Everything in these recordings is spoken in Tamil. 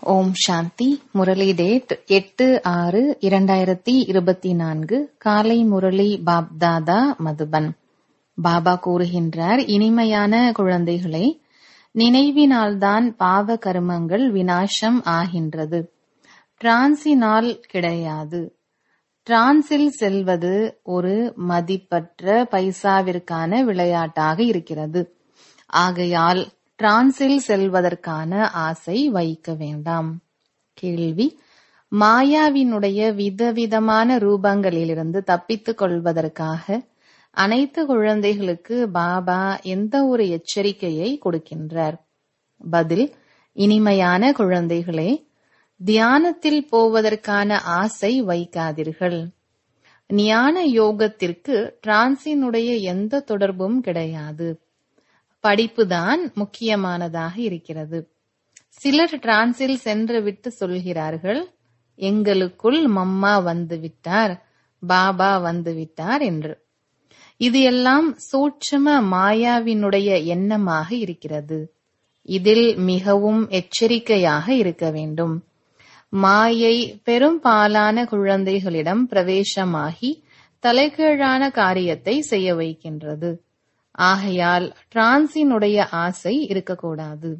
ஓம் சாந்தி முரளி டேட் எட்டு ஆறு இரண்டாயிரத்தி இருபத்தி நான்கு காலை முரளி பாப்தாதா மதுபன் பாபா கூறுகின்றார் இனிமையான குழந்தைகளே நினைவினால்தான் பாவ கருமங்கள் வினாசம் ஆகின்றது டிரான்சினால் கிடையாது டிரான்சில் செல்வது ஒரு மதிப்பற்ற பைசாவிற்கான விளையாட்டாக இருக்கிறது ஆகையால் டிரான்சில் செல்வதற்கான ஆசை வைக்க வேண்டாம் கேள்வி மாயாவினுடைய விதவிதமான ரூபங்களிலிருந்து தப்பித்துக் கொள்வதற்காக அனைத்து குழந்தைகளுக்கு பாபா எந்த ஒரு எச்சரிக்கையை கொடுக்கின்றார் பதில் இனிமையான குழந்தைகளே தியானத்தில் போவதற்கான ஆசை வைக்காதீர்கள் ஞான யோகத்திற்கு டிரான்சினுடைய எந்த தொடர்பும் கிடையாது படிப்புதான் முக்கியமானதாக இருக்கிறது சிலர் டிரான்சில் சென்று விட்டு சொல்கிறார்கள் எங்களுக்குள் மம்மா வந்து விட்டார் பாபா வந்து விட்டார் என்று இது எல்லாம் சூட்சம மாயாவினுடைய எண்ணமாக இருக்கிறது இதில் மிகவும் எச்சரிக்கையாக இருக்க வேண்டும் மாயை பெரும்பாலான குழந்தைகளிடம் பிரவேசமாகி தலைகீழான காரியத்தை செய்ய வைக்கின்றது ஆகையால் டிரான்சினுடைய ஆசை இருக்கக்கூடாது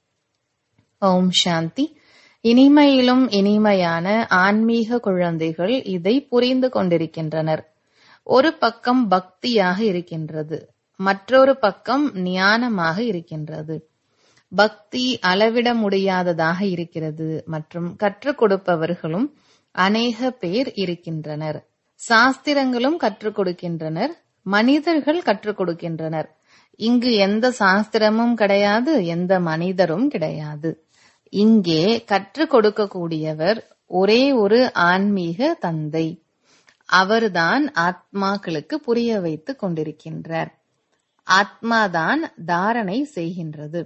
ஓம் சாந்தி இனிமையிலும் இனிமையான ஆன்மீக குழந்தைகள் இதை புரிந்து கொண்டிருக்கின்றனர் ஒரு பக்கம் பக்தியாக இருக்கின்றது மற்றொரு பக்கம் ஞானமாக இருக்கின்றது பக்தி அளவிட முடியாததாக இருக்கிறது மற்றும் கற்றுக் கொடுப்பவர்களும் அநேக பேர் இருக்கின்றனர் சாஸ்திரங்களும் கற்றுக் கொடுக்கின்றனர் மனிதர்கள் கற்றுக் கொடுக்கின்றனர் இங்கு எந்த சாஸ்திரமும் கிடையாது எந்த மனிதரும் கிடையாது இங்கே கற்றுக் கொடுக்கக்கூடியவர் ஒரே ஒரு ஆன்மீக தந்தை அவர்தான் ஆத்மாக்களுக்கு புரிய வைத்துக் கொண்டிருக்கின்றார் ஆத்மாதான் தாரணை செய்கின்றது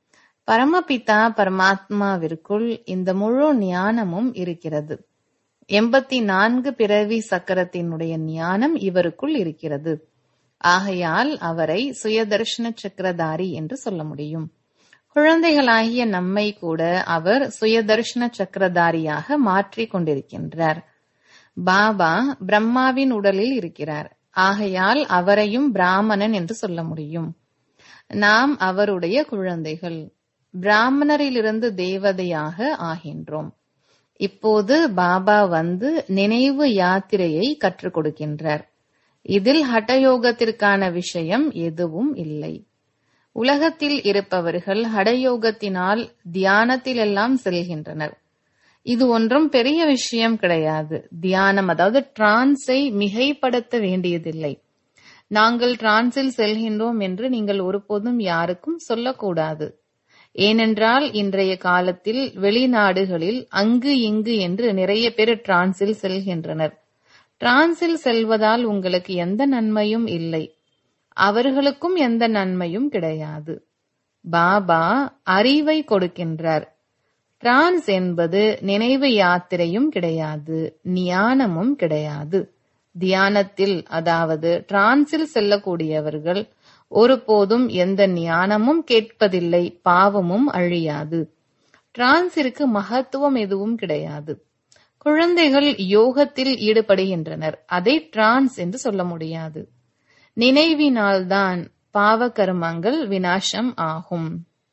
பரமபிதா பரமாத்மாவிற்குள் இந்த முழு ஞானமும் இருக்கிறது எண்பத்தி நான்கு பிறவி சக்கரத்தினுடைய ஞானம் இவருக்குள் இருக்கிறது ஆகையால் அவரை சுயதர்ஷன சக்கரதாரி என்று சொல்ல முடியும் குழந்தைகளாகிய நம்மை கூட அவர் சுயதர்ஷன சக்கரதாரியாக மாற்றிக் கொண்டிருக்கின்றார் பாபா பிரம்மாவின் உடலில் இருக்கிறார் ஆகையால் அவரையும் பிராமணன் என்று சொல்ல முடியும் நாம் அவருடைய குழந்தைகள் பிராமணரிலிருந்து தேவதையாக ஆகின்றோம் இப்போது பாபா வந்து நினைவு யாத்திரையை கற்றுக் கொடுக்கின்றார் இதில் ஹடயோகத்திற்கான விஷயம் எதுவும் இல்லை உலகத்தில் இருப்பவர்கள் ஹடயோகத்தினால் தியானத்திலெல்லாம் செல்கின்றனர் இது ஒன்றும் பெரிய விஷயம் கிடையாது தியானம் அதாவது டிரான்ஸை மிகைப்படுத்த வேண்டியதில்லை நாங்கள் டிரான்ஸில் செல்கின்றோம் என்று நீங்கள் ஒருபோதும் யாருக்கும் சொல்லக்கூடாது ஏனென்றால் இன்றைய காலத்தில் வெளிநாடுகளில் அங்கு இங்கு என்று நிறைய பேர் டிரான்ஸில் செல்கின்றனர் டிரான்ஸில் செல்வதால் உங்களுக்கு எந்த நன்மையும் இல்லை அவர்களுக்கும் எந்த நன்மையும் கிடையாது பாபா அறிவை கொடுக்கின்றார் டிரான்ஸ் என்பது நினைவு யாத்திரையும் கிடையாது ஞானமும் கிடையாது தியானத்தில் அதாவது டிரான்ஸில் செல்லக்கூடியவர்கள் ஒருபோதும் எந்த ஞானமும் கேட்பதில்லை பாவமும் அழியாது டிரான்ஸிற்கு மகத்துவம் எதுவும் கிடையாது குழந்தைகள் யோகத்தில் ஈடுபடுகின்றனர் அதை டிரான்ஸ் என்று சொல்ல முடியாது நினைவினால்தான் பாவ கர்மங்கள் வினாசம் ஆகும்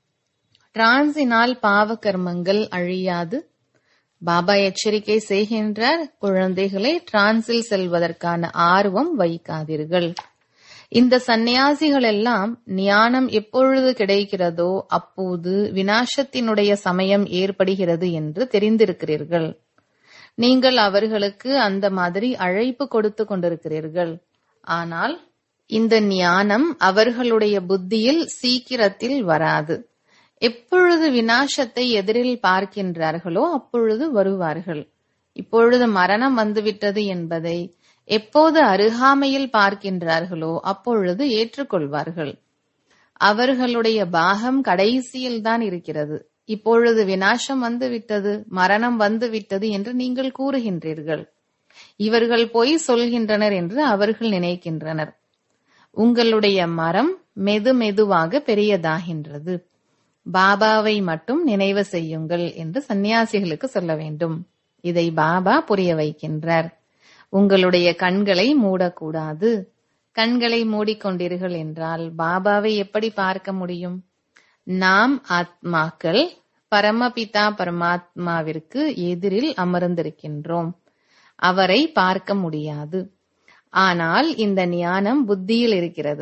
டிரான்ஸினால் பாவ கர்மங்கள் அழியாது பாபா எச்சரிக்கை செய்கின்றார் குழந்தைகளை டிரான்ஸில் செல்வதற்கான ஆர்வம் வைக்காதீர்கள் இந்த சந்நியாசிகள் எல்லாம் ஞானம் எப்பொழுது கிடைக்கிறதோ அப்போது வினாசத்தினுடைய சமயம் ஏற்படுகிறது என்று தெரிந்திருக்கிறீர்கள் நீங்கள் அவர்களுக்கு அந்த மாதிரி அழைப்பு கொடுத்து கொண்டிருக்கிறீர்கள் ஆனால் இந்த ஞானம் அவர்களுடைய புத்தியில் சீக்கிரத்தில் வராது எப்பொழுது வினாசத்தை எதிரில் பார்க்கின்றார்களோ அப்பொழுது வருவார்கள் இப்பொழுது மரணம் வந்துவிட்டது என்பதை எப்போது அருகாமையில் பார்க்கின்றார்களோ அப்பொழுது ஏற்றுக்கொள்வார்கள் அவர்களுடைய பாகம் கடைசியில் தான் இருக்கிறது இப்பொழுது வினாசம் வந்து விட்டது மரணம் வந்து விட்டது என்று நீங்கள் கூறுகின்றீர்கள் இவர்கள் பொய் சொல்கின்றனர் என்று அவர்கள் நினைக்கின்றனர் உங்களுடைய மரம் மெது மெதுவாக பெரியதாகின்றது பாபாவை மட்டும் நினைவு செய்யுங்கள் என்று சந்நியாசிகளுக்கு சொல்ல வேண்டும் இதை பாபா புரிய வைக்கின்றார் உங்களுடைய கண்களை மூடக்கூடாது கண்களை மூடிக்கொண்டீர்கள் என்றால் பாபாவை எப்படி பார்க்க முடியும் நாம் ஆத்மாக்கள் பரமபிதா பரமாத்மாவிற்கு எதிரில் அமர்ந்திருக்கின்றோம் அவரை பார்க்க முடியாது ஆனால் இந்த ஞானம் புத்தியில் இருக்கிறது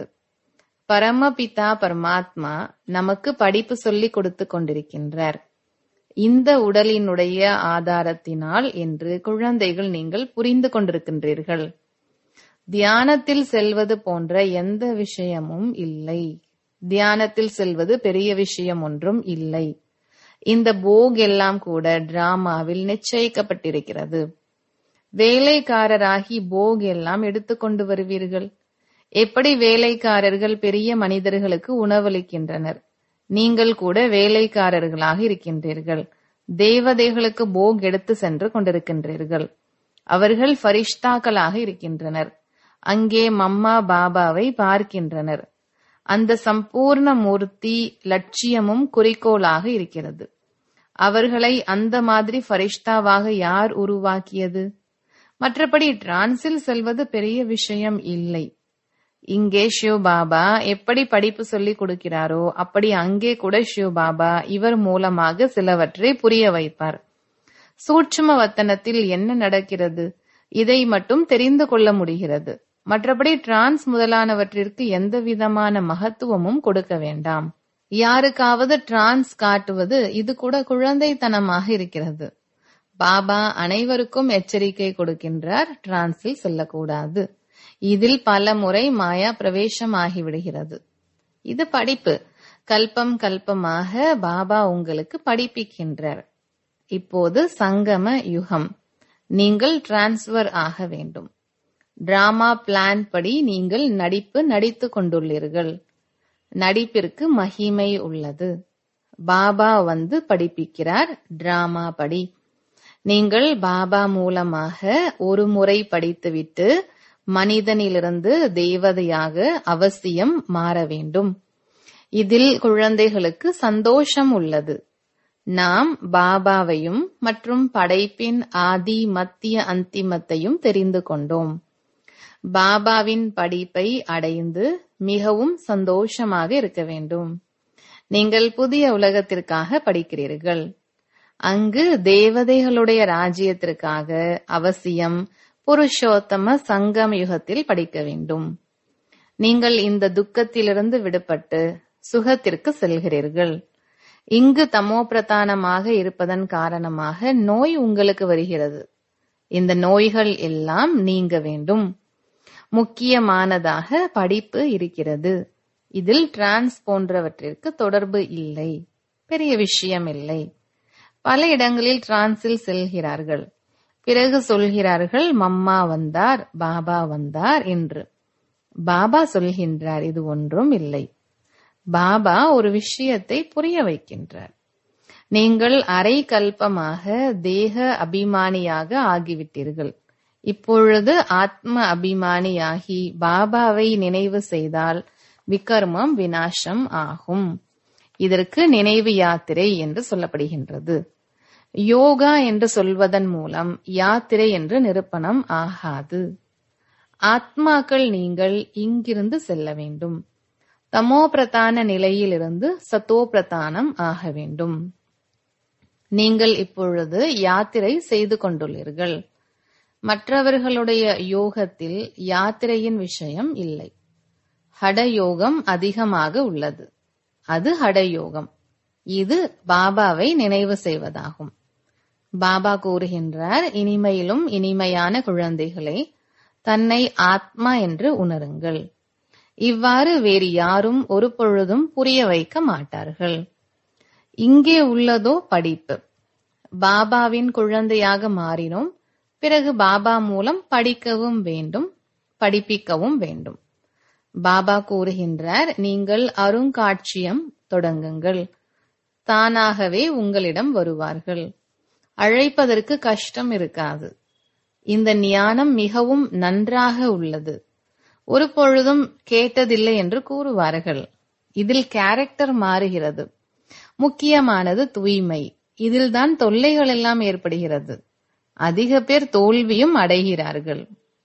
பரமபிதா பரமாத்மா நமக்கு படிப்பு சொல்லிக் கொடுத்து கொண்டிருக்கின்றார் இந்த உடலினுடைய ஆதாரத்தினால் என்று குழந்தைகள் நீங்கள் புரிந்து கொண்டிருக்கின்றீர்கள் தியானத்தில் செல்வது போன்ற எந்த விஷயமும் இல்லை தியானத்தில் செல்வது பெரிய விஷயம் ஒன்றும் இல்லை இந்த போக் எல்லாம் கூட டிராமாவில் நிச்சயிக்கப்பட்டிருக்கிறது வேலைக்காரராகி போக் எல்லாம் எடுத்துக்கொண்டு வருவீர்கள் எப்படி வேலைக்காரர்கள் பெரிய மனிதர்களுக்கு உணவளிக்கின்றனர் நீங்கள் கூட வேலைக்காரர்களாக இருக்கின்றீர்கள் தேவதைகளுக்கு போக் எடுத்து சென்று கொண்டிருக்கின்றீர்கள் அவர்கள் ஃபரிஷ்தாக்களாக இருக்கின்றனர் அங்கே மம்மா பாபாவை பார்க்கின்றனர் அந்த சம்பூர்ண மூர்த்தி லட்சியமும் குறிக்கோளாக இருக்கிறது அவர்களை அந்த மாதிரி ஃபரிஷ்தாவாக யார் உருவாக்கியது மற்றபடி டிரான்ஸில் செல்வது பெரிய விஷயம் இல்லை இங்கே ஷிவ் பாபா எப்படி படிப்பு சொல்லி கொடுக்கிறாரோ அப்படி அங்கே கூட ஷிவ் பாபா இவர் மூலமாக சிலவற்றை புரிய வைப்பார் சூட்சும வத்தனத்தில் என்ன நடக்கிறது இதை மட்டும் தெரிந்து கொள்ள முடிகிறது மற்றபடி டிரான்ஸ் முதலானவற்றிற்கு எந்த விதமான மகத்துவமும் கொடுக்க வேண்டாம் யாருக்காவது டிரான்ஸ் காட்டுவது இது கூட குழந்தைத்தனமாக இருக்கிறது பாபா அனைவருக்கும் எச்சரிக்கை கொடுக்கின்றார் டிரான்ஸில் செல்லக்கூடாது இதில் பல முறை மாயா பிரவேசமாகிவிடுகிறது இது படிப்பு கல்பம் கல்பமாக பாபா உங்களுக்கு படிப்பிக்கின்றார் இப்போது சங்கம யுகம் நீங்கள் டிரான்ஸ்பர் ஆக வேண்டும் டிராமா பிளான் படி நீங்கள் நடிப்பு நடித்து கொண்டுள்ளீர்கள் நடிப்பிற்கு மகிமை உள்ளது பாபா வந்து படிப்பிக்கிறார் டிராமா படி நீங்கள் பாபா மூலமாக ஒரு முறை படித்துவிட்டு மனிதனிலிருந்து தேவதையாக அவசியம் மாற வேண்டும் இதில் குழந்தைகளுக்கு சந்தோஷம் உள்ளது நாம் பாபாவையும் மற்றும் படைப்பின் ஆதி மத்திய அந்திமத்தையும் தெரிந்து கொண்டோம் பாபாவின் படிப்பை அடைந்து மிகவும் சந்தோஷமாக இருக்க வேண்டும் நீங்கள் புதிய உலகத்திற்காக படிக்கிறீர்கள் அங்கு தேவதைகளுடைய ராஜ்யத்திற்காக அவசியம் புருஷோத்தம சங்கம் யுகத்தில் படிக்க வேண்டும் நீங்கள் இந்த துக்கத்திலிருந்து விடுபட்டு சுகத்திற்கு செல்கிறீர்கள் இங்கு தமோ பிரதானமாக இருப்பதன் காரணமாக நோய் உங்களுக்கு வருகிறது இந்த நோய்கள் எல்லாம் நீங்க வேண்டும் முக்கியமானதாக படிப்பு இருக்கிறது இதில் டிரான்ஸ் போன்றவற்றிற்கு தொடர்பு இல்லை பெரிய விஷயம் இல்லை பல இடங்களில் டிரான்ஸில் செல்கிறார்கள் பிறகு சொல்கிறார்கள் மம்மா வந்தார் பாபா வந்தார் என்று பாபா சொல்கின்றார் இது ஒன்றும் இல்லை பாபா ஒரு விஷயத்தை புரிய வைக்கின்றார் நீங்கள் அரை கல்பமாக தேக அபிமானியாக ஆகிவிட்டீர்கள் இப்பொழுது ஆத்ம அபிமானியாகி பாபாவை நினைவு செய்தால் விகர்மம் வினாசம் ஆகும் இதற்கு நினைவு யாத்திரை என்று சொல்லப்படுகின்றது யோகா என்று சொல்வதன் மூலம் யாத்திரை என்று நிரூபணம் ஆகாது ஆத்மாக்கள் நீங்கள் இங்கிருந்து செல்ல வேண்டும் தமோ பிரதான நிலையிலிருந்து சத்தோ பிரதானம் ஆக வேண்டும் நீங்கள் இப்பொழுது யாத்திரை செய்து கொண்டுள்ளீர்கள் மற்றவர்களுடைய யோகத்தில் யாத்திரையின் விஷயம் இல்லை ஹடயோகம் அதிகமாக உள்ளது அது ஹடயோகம் இது பாபாவை நினைவு செய்வதாகும் பாபா கூறுகின்றார் இனிமையிலும் இனிமையான குழந்தைகளே தன்னை ஆத்மா என்று உணருங்கள் இவ்வாறு வேறு யாரும் ஒரு பொழுதும் புரிய வைக்க மாட்டார்கள் இங்கே உள்ளதோ படிப்பு பாபாவின் குழந்தையாக மாறினோம் பிறகு பாபா மூலம் படிக்கவும் வேண்டும் படிப்பிக்கவும் வேண்டும் பாபா கூறுகின்றார் நீங்கள் அருங்காட்சியம் தொடங்குங்கள் தானாகவே உங்களிடம் வருவார்கள் அழைப்பதற்கு கஷ்டம் இருக்காது இந்த ஞானம் மிகவும் நன்றாக உள்ளது ஒரு பொழுதும் கேட்டதில்லை என்று கூறுவார்கள் இதில் கேரக்டர் மாறுகிறது முக்கியமானது தூய்மை இதில்தான் தொல்லைகள் எல்லாம் ஏற்படுகிறது அதிக பேர் தோல்வியும் அடைகிறார்கள்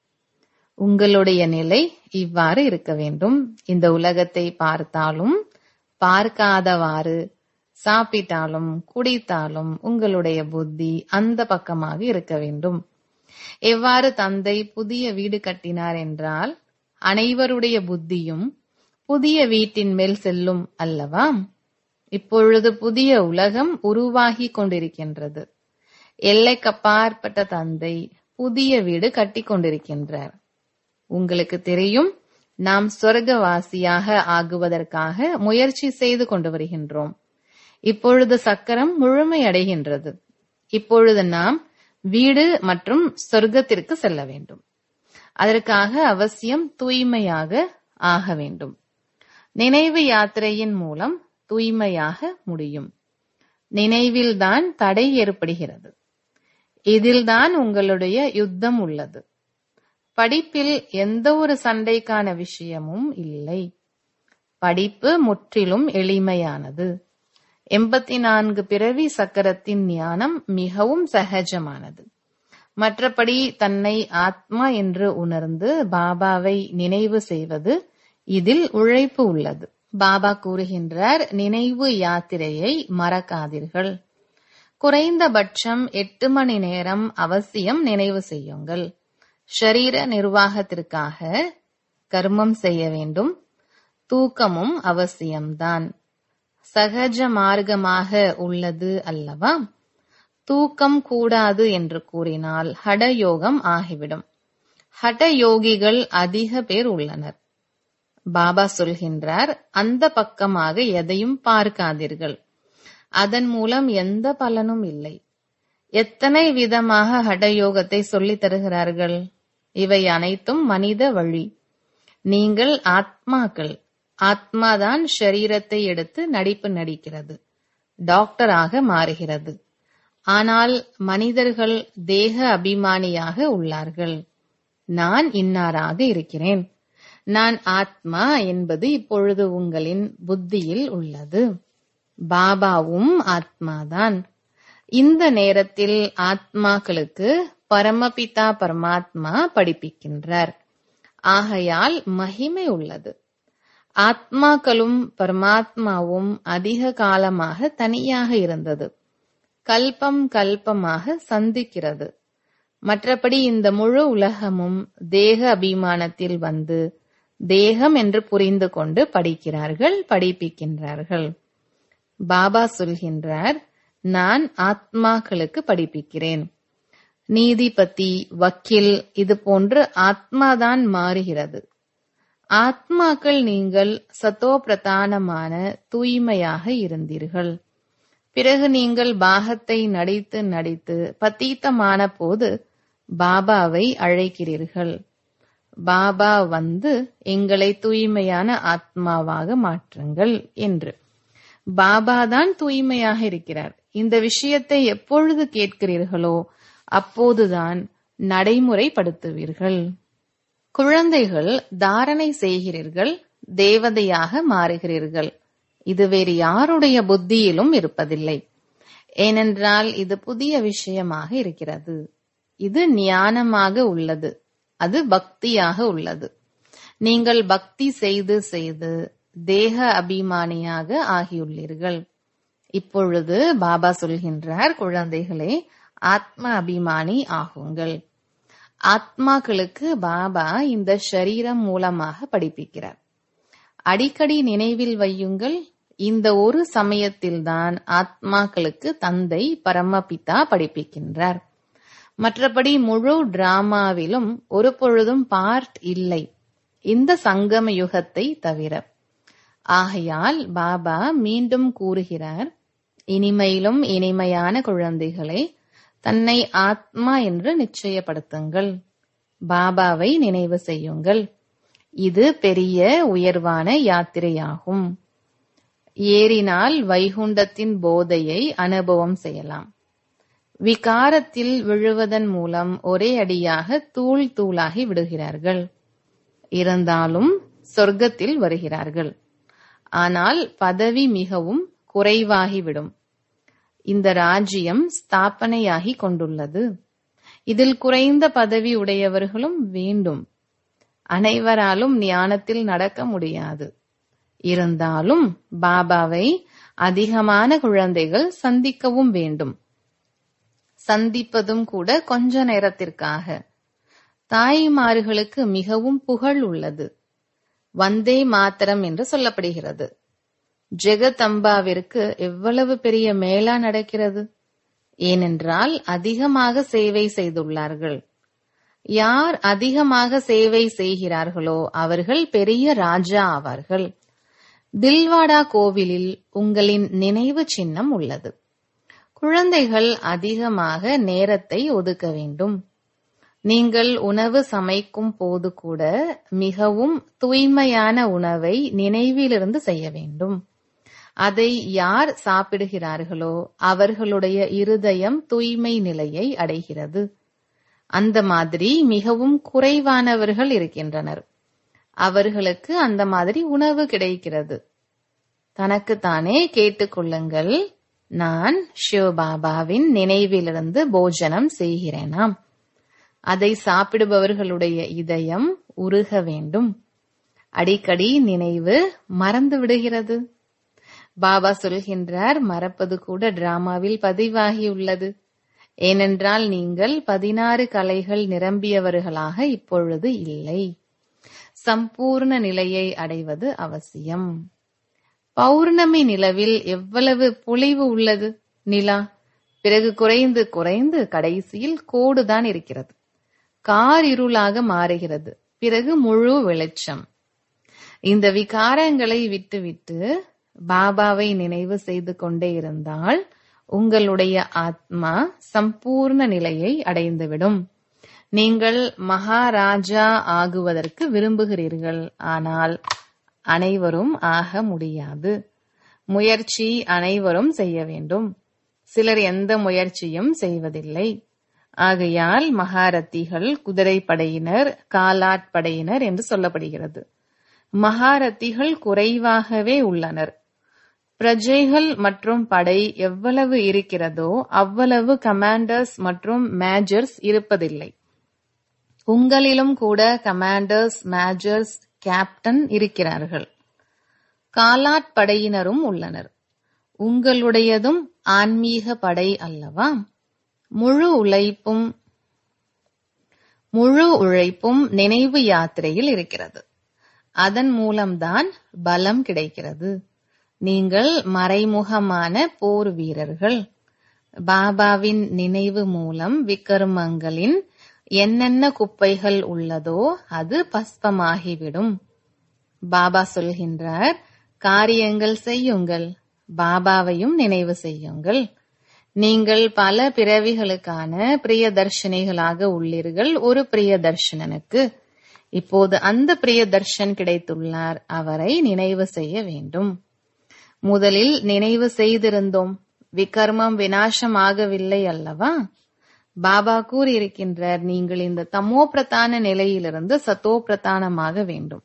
உங்களுடைய நிலை இவ்வாறு இருக்க வேண்டும் இந்த உலகத்தை பார்த்தாலும் பார்க்காதவாறு சாப்பிட்டாலும் குடித்தாலும் உங்களுடைய புத்தி அந்த பக்கமாக இருக்க வேண்டும் எவ்வாறு தந்தை புதிய வீடு கட்டினார் என்றால் அனைவருடைய புத்தியும் புதிய வீட்டின் மேல் செல்லும் அல்லவா இப்பொழுது புதிய உலகம் உருவாகி கொண்டிருக்கின்றது எல்லைக்கப்பாற்பட்ட தந்தை புதிய வீடு கட்டி கொண்டிருக்கின்றார் உங்களுக்கு தெரியும் நாம் சொர்க்கவாசியாக ஆகுவதற்காக முயற்சி செய்து கொண்டு வருகின்றோம் இப்பொழுது சக்கரம் முழுமையடைகின்றது இப்பொழுது நாம் வீடு மற்றும் சொர்க்கத்திற்கு செல்ல வேண்டும் அதற்காக அவசியம் தூய்மையாக ஆக வேண்டும் நினைவு யாத்திரையின் மூலம் தூய்மையாக முடியும் நினைவில்தான் தடை ஏற்படுகிறது இதில்தான் உங்களுடைய யுத்தம் உள்ளது படிப்பில் எந்த ஒரு சண்டைக்கான விஷயமும் இல்லை படிப்பு முற்றிலும் எளிமையானது எண்பத்தி நான்கு பிறவி சக்கரத்தின் ஞானம் மிகவும் சகஜமானது மற்றபடி தன்னை ஆத்மா என்று உணர்ந்து பாபாவை நினைவு செய்வது இதில் உழைப்பு உள்ளது பாபா கூறுகின்றார் நினைவு யாத்திரையை மறக்காதீர்கள் குறைந்தபட்சம் எட்டு மணி நேரம் அவசியம் நினைவு செய்யுங்கள் ஷரீர நிர்வாகத்திற்காக கர்மம் செய்ய வேண்டும் தூக்கமும் அவசியம்தான் சகஜ மார்க்கமாக உள்ளது அல்லவா தூக்கம் கூடாது என்று கூறினால் ஹடயோகம் ஆகிவிடும் ஹடயோகிகள் அதிக பேர் உள்ளனர் பாபா சொல்கின்றார் அந்த பக்கமாக எதையும் பார்க்காதீர்கள் அதன் மூலம் எந்த பலனும் இல்லை எத்தனை விதமாக ஹடயோகத்தை சொல்லித் தருகிறார்கள் இவை அனைத்தும் மனித வழி நீங்கள் ஆத்மாக்கள் ஆத்மாதான் ஷரீரத்தை எடுத்து நடிப்பு நடிக்கிறது டாக்டராக மாறுகிறது ஆனால் மனிதர்கள் தேக அபிமானியாக உள்ளார்கள் நான் இன்னாராக இருக்கிறேன் நான் ஆத்மா என்பது இப்பொழுது உங்களின் புத்தியில் உள்ளது பாபாவும் ஆத்மாதான் இந்த நேரத்தில் ஆத்மாக்களுக்கு பரமபிதா பரமாத்மா படிப்பிக்கின்றார் ஆகையால் மகிமை உள்ளது ஆத்மாக்களும் பரமாத்மாவும் அதிக காலமாக தனியாக இருந்தது கல்பம் கல்பமாக சந்திக்கிறது மற்றபடி இந்த முழு உலகமும் தேக அபிமானத்தில் வந்து தேகம் என்று புரிந்து கொண்டு படிக்கிறார்கள் படிப்பிக்கின்றார்கள் பாபா சொல்கின்றார் நான் ஆத்மாக்களுக்கு படிப்பிக்கிறேன் நீதிபதி வக்கீல் இது போன்று ஆத்மாதான் மாறுகிறது ஆத்மாக்கள் நீங்கள் சத்தோ பிரதானமான தூய்மையாக இருந்தீர்கள் பிறகு நீங்கள் பாகத்தை நடித்து நடித்து பத்தீத்தமான போது பாபாவை அழைக்கிறீர்கள் பாபா வந்து எங்களை தூய்மையான ஆத்மாவாக மாற்றுங்கள் என்று பாபா தான் தூய்மையாக இருக்கிறார் இந்த விஷயத்தை எப்பொழுது கேட்கிறீர்களோ அப்போதுதான் நடைமுறைப்படுத்துவீர்கள் குழந்தைகள் தாரணை செய்கிறீர்கள் தேவதையாக மாறுகிறீர்கள் இது வேறு யாருடைய புத்தியிலும் இருப்பதில்லை ஏனென்றால் இது புதிய விஷயமாக இருக்கிறது இது ஞானமாக உள்ளது அது பக்தியாக உள்ளது நீங்கள் பக்தி செய்து செய்து தேக அபிமானியாக ஆகியுள்ளீர்கள் இப்பொழுது பாபா சொல்கின்றார் குழந்தைகளே ஆத்ம அபிமானி ஆகுங்கள் ஆத்மாக்களுக்கு பாபா இந்த ஷரீரம் மூலமாக படிப்பிக்கிறார் அடிக்கடி நினைவில் வையுங்கள் இந்த ஒரு சமயத்தில்தான் ஆத்மாக்களுக்கு தந்தை பரமபிதா படிப்பிக்கின்றார் மற்றபடி முழு டிராமாவிலும் ஒரு பொழுதும் பார்ட் இல்லை இந்த சங்கம யுகத்தை தவிர ஆகையால் பாபா மீண்டும் கூறுகிறார் இனிமையிலும் இனிமையான குழந்தைகளை தன்னை ஆத்மா என்று நிச்சயப்படுத்துங்கள் பாபாவை நினைவு செய்யுங்கள் இது பெரிய உயர்வான யாத்திரையாகும் ஏறினால் வைகுண்டத்தின் போதையை அனுபவம் செய்யலாம் விகாரத்தில் விழுவதன் மூலம் ஒரே அடியாக தூள் தூளாகி விடுகிறார்கள் இருந்தாலும் சொர்க்கத்தில் வருகிறார்கள் ஆனால் பதவி மிகவும் குறைவாகிவிடும் இந்த ராஜ்யம் ஸ்தாபனையாகி கொண்டுள்ளது இதில் குறைந்த பதவி உடையவர்களும் வேண்டும் அனைவராலும் ஞானத்தில் நடக்க முடியாது இருந்தாலும் பாபாவை அதிகமான குழந்தைகள் சந்திக்கவும் வேண்டும் சந்திப்பதும் கூட கொஞ்ச நேரத்திற்காக தாய்மார்களுக்கு மிகவும் புகழ் உள்ளது வந்தே மாத்திரம் என்று சொல்லப்படுகிறது ஜெகதம்பாவிற்கு எவ்வளவு பெரிய மேளா நடக்கிறது ஏனென்றால் அதிகமாக சேவை செய்துள்ளார்கள் யார் அதிகமாக சேவை செய்கிறார்களோ அவர்கள் பெரிய ராஜா ஆவார்கள் தில்வாடா கோவிலில் உங்களின் நினைவு சின்னம் உள்ளது குழந்தைகள் அதிகமாக நேரத்தை ஒதுக்க வேண்டும் நீங்கள் உணவு சமைக்கும் போது கூட மிகவும் தூய்மையான உணவை நினைவிலிருந்து செய்ய வேண்டும் அதை யார் சாப்பிடுகிறார்களோ அவர்களுடைய இருதயம் தூய்மை நிலையை அடைகிறது அந்த மாதிரி மிகவும் குறைவானவர்கள் இருக்கின்றனர் அவர்களுக்கு அந்த மாதிரி உணவு கிடைக்கிறது தனக்குத்தானே கேட்டுக்கொள்ளுங்கள் நான் சிவபாபாவின் நினைவிலிருந்து போஜனம் செய்கிறேனாம் அதை சாப்பிடுபவர்களுடைய இதயம் உருக வேண்டும் அடிக்கடி நினைவு மறந்து விடுகிறது பாபா சொல்கின்றார் மறப்பது கூட டிராமாவில் பதிவாகியுள்ளது ஏனென்றால் நீங்கள் பதினாறு கலைகள் நிரம்பியவர்களாக இப்பொழுது இல்லை சம்பூர்ண நிலையை அடைவது அவசியம் பௌர்ணமி நிலவில் எவ்வளவு பொலிவு உள்ளது நிலா பிறகு குறைந்து குறைந்து கடைசியில் கோடுதான் இருக்கிறது கார் இருளாக மாறுகிறது பிறகு முழு வெளிச்சம் இந்த விகாரங்களை விட்டுவிட்டு பாபாவை நினைவு செய்து கொண்டே இருந்தால் உங்களுடைய ஆத்மா சம்பூர்ண நிலையை அடைந்துவிடும் நீங்கள் மகாராஜா ஆகுவதற்கு விரும்புகிறீர்கள் ஆனால் அனைவரும் ஆக முடியாது முயற்சி அனைவரும் செய்ய வேண்டும் சிலர் எந்த முயற்சியும் செய்வதில்லை ஆகையால் மகாரத்திகள் குதிரைப்படையினர் காலாட்படையினர் என்று சொல்லப்படுகிறது மகாரத்திகள் குறைவாகவே உள்ளனர் பிரஜைகள் மற்றும் படை எவ்வளவு இருக்கிறதோ அவ்வளவு கமாண்டர்ஸ் மற்றும் மேஜர்ஸ் இருப்பதில்லை உங்களிலும் கூட கமாண்டர்ஸ் மேஜர்ஸ் கேப்டன் இருக்கிறார்கள் காலாட் படையினரும் உள்ளனர் உங்களுடையதும் ஆன்மீக படை அல்லவா முழு உழைப்பும் முழு உழைப்பும் நினைவு யாத்திரையில் இருக்கிறது அதன் மூலம்தான் பலம் கிடைக்கிறது நீங்கள் மறைமுகமான போர் வீரர்கள் பாபாவின் நினைவு மூலம் விக்கர்மங்களின் என்னென்ன குப்பைகள் உள்ளதோ அது பஸ்பமாகிவிடும் பாபா சொல்கின்றார் காரியங்கள் செய்யுங்கள் பாபாவையும் நினைவு செய்யுங்கள் நீங்கள் பல பிறவிகளுக்கான பிரியதர்ஷினிகளாக உள்ளீர்கள் ஒரு பிரியதர்ஷனனுக்கு இப்போது அந்த பிரியதர்ஷன் கிடைத்துள்ளார் அவரை நினைவு செய்ய வேண்டும் முதலில் நினைவு செய்திருந்தோம் விகர்மம் வினாசமாகவில்லை அல்லவா பாபா கூறியிருக்கின்றார் நீங்கள் இந்த தமோ பிரதான நிலையிலிருந்து சத்தோ பிரதானமாக வேண்டும்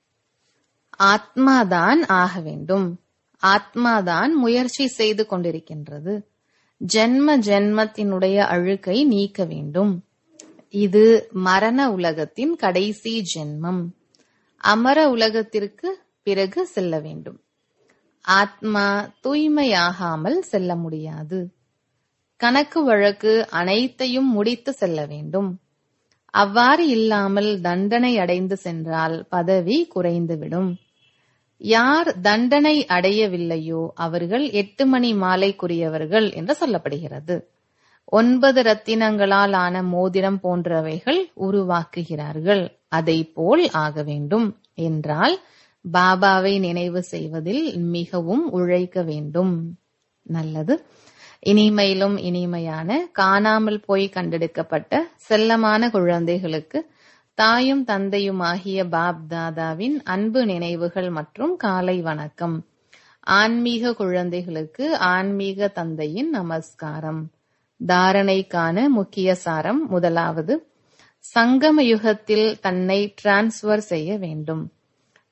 ஆத்மாதான் ஆக வேண்டும் ஆத்மாதான் முயற்சி செய்து கொண்டிருக்கின்றது ஜென்ம ஜென்மத்தினுடைய அழுக்கை நீக்க வேண்டும் இது மரண உலகத்தின் கடைசி ஜென்மம் அமர உலகத்திற்கு பிறகு செல்ல வேண்டும் ஆத்மா தூய்மையாகாமல் செல்ல முடியாது கணக்கு வழக்கு அனைத்தையும் முடித்து செல்ல வேண்டும் அவ்வாறு இல்லாமல் தண்டனை அடைந்து சென்றால் பதவி குறைந்துவிடும் யார் தண்டனை அடையவில்லையோ அவர்கள் எட்டு மணி மாலைக்குரியவர்கள் என்று சொல்லப்படுகிறது ஒன்பது ரத்தினங்களால் ஆன மோதிரம் போன்றவைகள் உருவாக்குகிறார்கள் அதை போல் ஆக வேண்டும் என்றால் பாபாவை நினைவு செய்வதில் மிகவும் உழைக்க வேண்டும் நல்லது இனிமையிலும் இனிமையான காணாமல் போய் கண்டெடுக்கப்பட்ட செல்லமான குழந்தைகளுக்கு தாயும் தந்தையுமாகிய பாப் தாதாவின் அன்பு நினைவுகள் மற்றும் காலை வணக்கம் ஆன்மீக குழந்தைகளுக்கு ஆன்மீக தந்தையின் நமஸ்காரம் தாரணைக்கான முக்கிய சாரம் முதலாவது சங்கம யுகத்தில் தன்னை டிரான்ஸ்பர் செய்ய வேண்டும்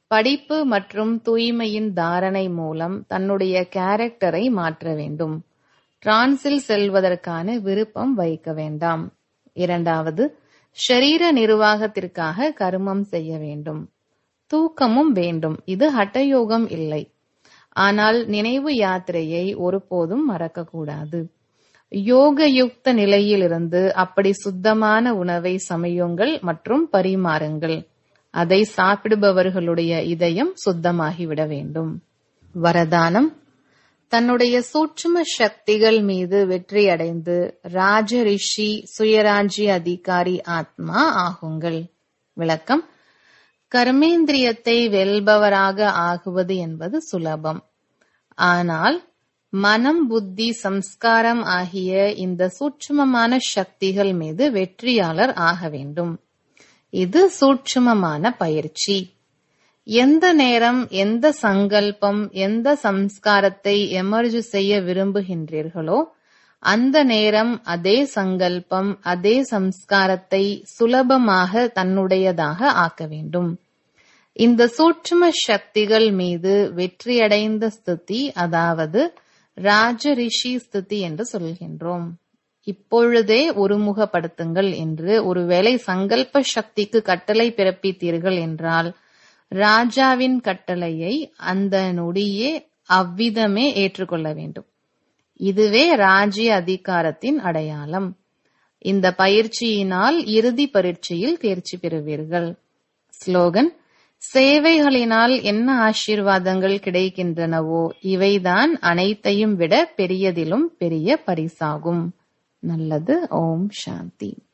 படிப்பு மற்றும் தூய்மையின் தாரணை மூலம் தன்னுடைய கேரக்டரை மாற்ற வேண்டும் டிரான்ஸில் செல்வதற்கான விருப்பம் வைக்க வேண்டாம் இரண்டாவது ஷரீர நிர்வாகத்திற்காக கர்மம் செய்ய வேண்டும் தூக்கமும் வேண்டும் இது ஹட்டயோகம் இல்லை ஆனால் நினைவு யாத்திரையை ஒருபோதும் மறக்கக்கூடாது யோக யுக்த நிலையிலிருந்து அப்படி சுத்தமான உணவை சமையுங்கள் மற்றும் பரிமாறுங்கள் அதை சாப்பிடுபவர்களுடைய இதயம் சுத்தமாகிவிட வேண்டும் வரதானம் தன்னுடைய சூட்சும சக்திகள் மீது வெற்றி அடைந்து ராஜ ரிஷி சுயராஜ்ய அதிகாரி ஆத்மா ஆகுங்கள் விளக்கம் கர்மேந்திரியத்தை வெல்பவராக ஆகுவது என்பது சுலபம் ஆனால் மனம் புத்தி சம்ஸ்காரம் ஆகிய இந்த சூட்சுமமான சக்திகள் மீது வெற்றியாளர் ஆக வேண்டும் இது சூட்சுமமான பயிற்சி எந்த நேரம் எந்த சங்கல்பம் எந்த சம்ஸ்காரத்தை எமர்ஜ் செய்ய விரும்புகின்றீர்களோ அந்த நேரம் அதே சங்கல்பம் அதே சம்ஸ்காரத்தை சுலபமாக தன்னுடையதாக ஆக்க வேண்டும் இந்த சூட்சும சக்திகள் மீது வெற்றியடைந்த ஸ்திதி அதாவது ராஜ ரிஷி ஸ்திதி என்று சொல்கின்றோம் இப்பொழுதே ஒருமுகப்படுத்துங்கள் என்று ஒருவேளை சங்கல்ப சக்திக்கு கட்டளை பிறப்பித்தீர்கள் என்றால் ராஜாவின் கட்டளையை அந்த நொடியே அவ்விதமே ஏற்றுக்கொள்ள வேண்டும் இதுவே ராஜ்ய அதிகாரத்தின் அடையாளம் இந்த பயிற்சியினால் இறுதி பரீட்சையில் தேர்ச்சி பெறுவீர்கள் ஸ்லோகன் சேவைகளினால் என்ன ஆசீர்வாதங்கள் கிடைக்கின்றனவோ இவைதான் அனைத்தையும் விட பெரியதிலும் பெரிய பரிசாகும் நல்லது ஓம் சாந்தி